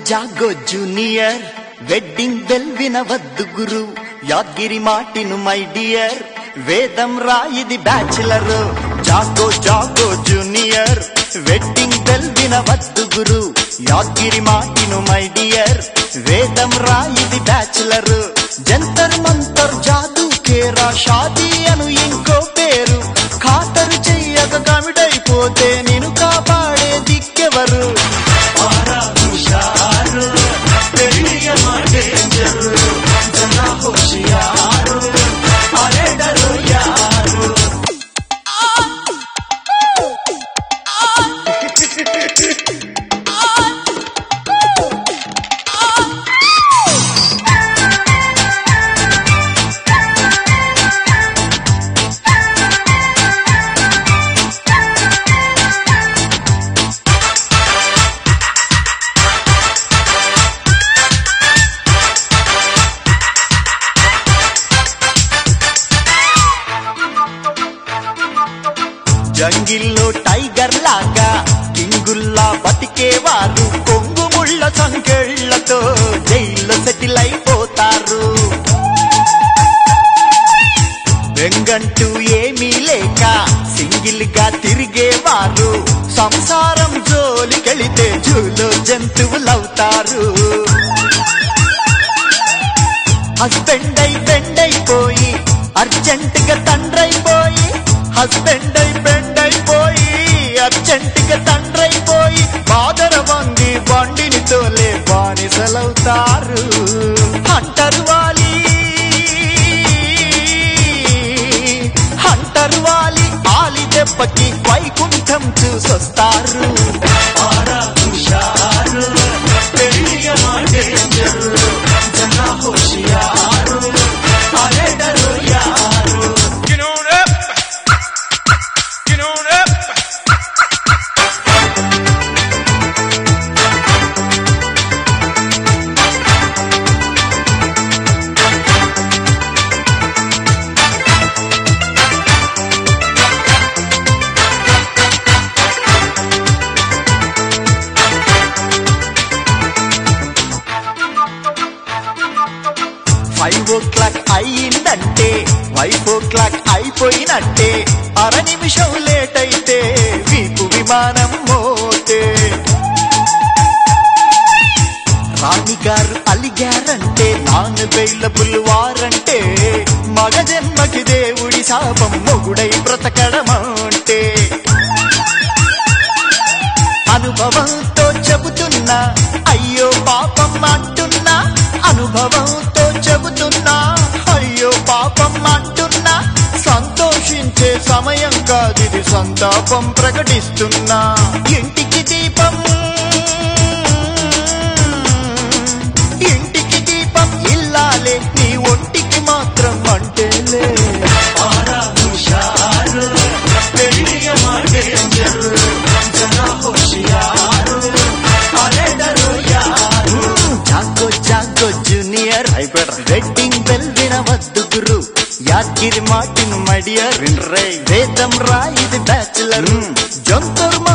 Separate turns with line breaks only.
జాగో junior wedding bell వినవద్దు గురు యాద్గిరి మాటిను మై డియర్ వేదం రాయిది బ్యాచిలర్ జాగో జాగో జూనియర్ వెడ్డింగ్ బెల్ వినవద్దు గురు యాద్గిరి మాటిను మై డియర్ వేదం రాయిది బ్యాచిలర్ జంతర్ మంతర్ జాదు కేరా షాదీ అను ఇంకో పేరు ఖాతరు చెయ్యక కమిటైపోతే నేను కాపాడే దిక్కెవరు జంగిల్లో టైగర్ లాగా కింగుల్లా బతికేవారు కొంగు ముళ్ళ సంకెళ్లతో జైల్లో సెటిల్ అయిపోతారు వెంగంటూ ఏమీ లేక సింగిల్ గా తిరిగేవారు సంసారం జోలికెళితే జూలో జంతువులవుతారు హస్బెండ్ అయి బెండ్ అయిపోయి అర్జెంట్ గా తండ్రైపోయి హస్బెండ్ అయి బెండ్ అయిపోయి అర్జెంట్ గా తండ్రైపోయి బాదర వంగి బండిని తోలే బానిసలవుతారు అంటారు వాలి అంటారు వాలి ఆలి దెబ్బకి వైకుంఠం చూసొస్తారు
Get on up. Get on up.
Five o'clock అయ్యిందంటే ఫైవ్ ఓ క్లాక్ అయిపోయినట్టే అర నిమిషం లేట్ అయితే వీపు విమానం మోతే రాణిగారు అలిగారంటే నాన్ అవైలబుల్ వారంటే మగ జన్మకి దేవుడి శాపం మొగుడై బ్రతకడమంటే అనుభవంతో చెబుతున్నా అయ్యో పాపం అంటున్నా అనుభవంతో చెబుతున్నా అయ్యో పాపం అంటున్నా సంతోషించే సమయం కాదిది సంతాపం ప్రకటిస్తున్నా ఇంటికి దీపం ఇంటికి దీపం ఇల్లాలే నీ ఒంటికి మాత్రం అంటేలే జాగో జాగో జూనియర్ వెడ్డింగ్ బెల్ వినవద్దు గురు యాద్గిరి మాటిన్ మడియర్ వేదం రా ఇది బ్యాచులర్ జంతర్